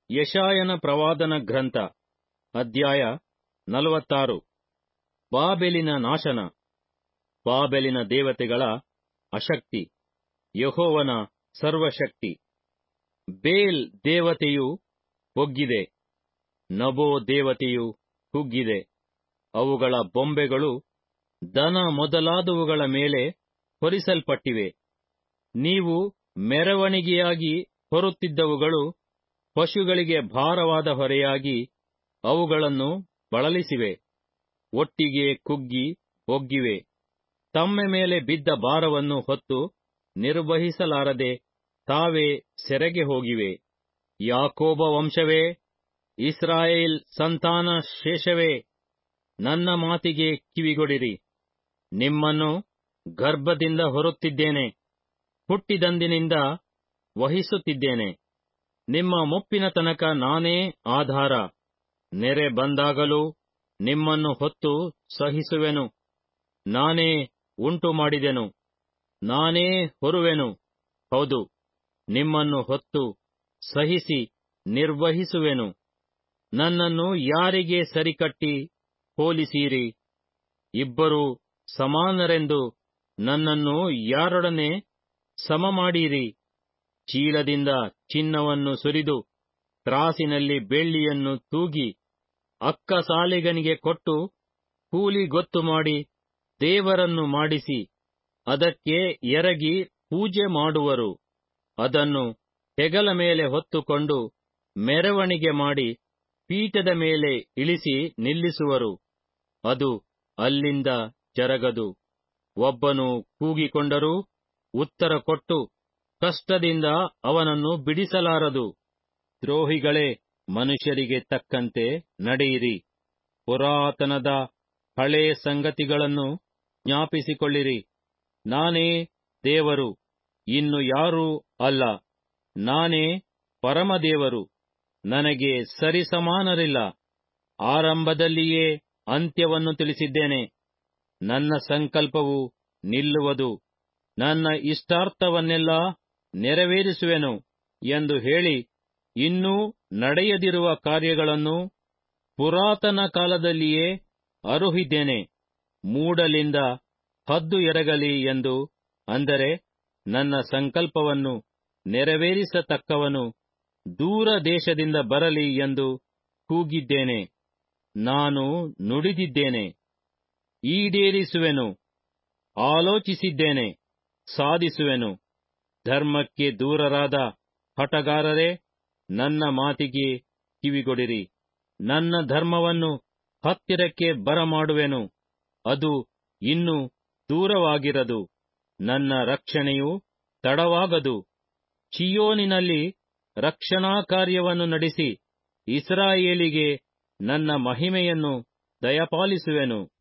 ಯಶಾಯನ ಪ್ರವಾದನ ಗ್ರಂಥ ಅಧ್ಯಾಯ ನಲವತ್ತಾರು ಬಾಬೆಲಿನ ನಾಶನ ಬಾಬೆಲಿನ ದೇವತೆಗಳ ಅಶಕ್ತಿ ಯಹೋವನ ಸರ್ವಶಕ್ತಿ ಬೇಲ್ ದೇವತೆಯು ಒಗ್ಗಿದೆ ನಬೋ ದೇವತೆಯು ಕುಗ್ಗಿದೆ ಅವುಗಳ ಬೊಂಬೆಗಳು ದನ ಮೊದಲಾದವುಗಳ ಮೇಲೆ ಹೊರಿಸಲ್ಪಟ್ಟಿವೆ ನೀವು ಮೆರವಣಿಗೆಯಾಗಿ ಹೊರುತ್ತಿದ್ದವುಗಳು ಪಶುಗಳಿಗೆ ಭಾರವಾದ ಹೊರೆಯಾಗಿ ಅವುಗಳನ್ನು ಬಳಲಿಸಿವೆ ಒಟ್ಟಿಗೆ ಕುಗ್ಗಿ ಒಗ್ಗಿವೆ ತಮ್ಮ ಮೇಲೆ ಬಿದ್ದ ಭಾರವನ್ನು ಹೊತ್ತು ನಿರ್ವಹಿಸಲಾರದೆ ತಾವೇ ಸೆರೆಗೆ ಹೋಗಿವೆ ಯಾಕೋಬ ವಂಶವೇ ಇಸ್ರಾಯೇಲ್ ಸಂತಾನ ಶೇಷವೇ ನನ್ನ ಮಾತಿಗೆ ಕಿವಿಗೊಡಿರಿ ನಿಮ್ಮನ್ನು ಗರ್ಭದಿಂದ ಹೊರುತ್ತಿದ್ದೇನೆ ಹುಟ್ಟಿದಂದಿನಿಂದ ವಹಿಸುತ್ತಿದ್ದೇನೆ ನಿಮ್ಮ ಮುಪ್ಪಿನ ತನಕ ನಾನೇ ಆಧಾರ ನೆರೆ ಬಂದಾಗಲೂ ನಿಮ್ಮನ್ನು ಹೊತ್ತು ಸಹಿಸುವೆನು ನಾನೇ ಉಂಟು ಮಾಡಿದೆನು ನಾನೇ ಹೊರುವೆನು ಹೌದು ನಿಮ್ಮನ್ನು ಹೊತ್ತು ಸಹಿಸಿ ನಿರ್ವಹಿಸುವೆನು ನನ್ನನ್ನು ಯಾರಿಗೆ ಸರಿಕಟ್ಟಿ ಹೋಲಿಸೀರಿ ಇಬ್ಬರೂ ಸಮಾನರೆಂದು ನನ್ನನ್ನು ಯಾರೊಡನೆ ಸಮ ಮಾಡೀರಿ ಚೀಲದಿಂದ ಚಿನ್ನವನ್ನು ಸುರಿದು ತ್ರಾಸಿನಲ್ಲಿ ಬೆಳ್ಳಿಯನ್ನು ತೂಗಿ ಅಕ್ಕ ಸಾಲಿಗನಿಗೆ ಕೊಟ್ಟು ಕೂಲಿ ಗೊತ್ತು ಮಾಡಿ ದೇವರನ್ನು ಮಾಡಿಸಿ ಅದಕ್ಕೆ ಎರಗಿ ಪೂಜೆ ಮಾಡುವರು ಅದನ್ನು ಹೆಗಲ ಮೇಲೆ ಹೊತ್ತುಕೊಂಡು ಮೆರವಣಿಗೆ ಮಾಡಿ ಪೀಠದ ಮೇಲೆ ಇಳಿಸಿ ನಿಲ್ಲಿಸುವರು ಅದು ಅಲ್ಲಿಂದ ಜರಗದು ಒಬ್ಬನು ಕೂಗಿಕೊಂಡರೂ ಉತ್ತರ ಕೊಟ್ಟು ಕಷ್ಟದಿಂದ ಅವನನ್ನು ಬಿಡಿಸಲಾರದು ದ್ರೋಹಿಗಳೇ ಮನುಷ್ಯರಿಗೆ ತಕ್ಕಂತೆ ನಡೆಯಿರಿ ಪುರಾತನದ ಹಳೇ ಸಂಗತಿಗಳನ್ನು ಜ್ಞಾಪಿಸಿಕೊಳ್ಳಿರಿ ನಾನೇ ದೇವರು ಇನ್ನು ಯಾರೂ ಅಲ್ಲ ನಾನೇ ಪರಮದೇವರು ನನಗೆ ಸರಿಸಮಾನರಿಲ್ಲ ಆರಂಭದಲ್ಲಿಯೇ ಅಂತ್ಯವನ್ನು ತಿಳಿಸಿದ್ದೇನೆ ನನ್ನ ಸಂಕಲ್ಪವು ನಿಲ್ಲುವುದು ನನ್ನ ಇಷ್ಟಾರ್ಥವನ್ನೆಲ್ಲ ನೆರವೇರಿಸುವೆನು ಎಂದು ಹೇಳಿ ಇನ್ನೂ ನಡೆಯದಿರುವ ಕಾರ್ಯಗಳನ್ನು ಪುರಾತನ ಕಾಲದಲ್ಲಿಯೇ ಅರುಹಿದ್ದೇನೆ ಮೂಡಲಿಂದ ಹದ್ದು ಎರಗಲಿ ಎಂದು ಅಂದರೆ ನನ್ನ ಸಂಕಲ್ಪವನ್ನು ನೆರವೇರಿಸತಕ್ಕವನು ದೂರ ದೇಶದಿಂದ ಬರಲಿ ಎಂದು ಕೂಗಿದ್ದೇನೆ ನಾನು ನುಡಿದಿದ್ದೇನೆ ಈಡೇರಿಸುವೆನು ಆಲೋಚಿಸಿದ್ದೇನೆ ಸಾಧಿಸುವೆನು ಧರ್ಮಕ್ಕೆ ದೂರರಾದ ಹಠಗಾರರೇ ನನ್ನ ಮಾತಿಗೆ ಕಿವಿಗೊಡಿರಿ ನನ್ನ ಧರ್ಮವನ್ನು ಹತ್ತಿರಕ್ಕೆ ಬರಮಾಡುವೆನು ಅದು ಇನ್ನು ದೂರವಾಗಿರದು ನನ್ನ ರಕ್ಷಣೆಯು ತಡವಾಗದು ಚಿಯೋನಿನಲ್ಲಿ ರಕ್ಷಣಾ ಕಾರ್ಯವನ್ನು ನಡೆಸಿ ಇಸ್ರಾಯೇಲಿಗೆ ನನ್ನ ಮಹಿಮೆಯನ್ನು ದಯಪಾಲಿಸುವೆನು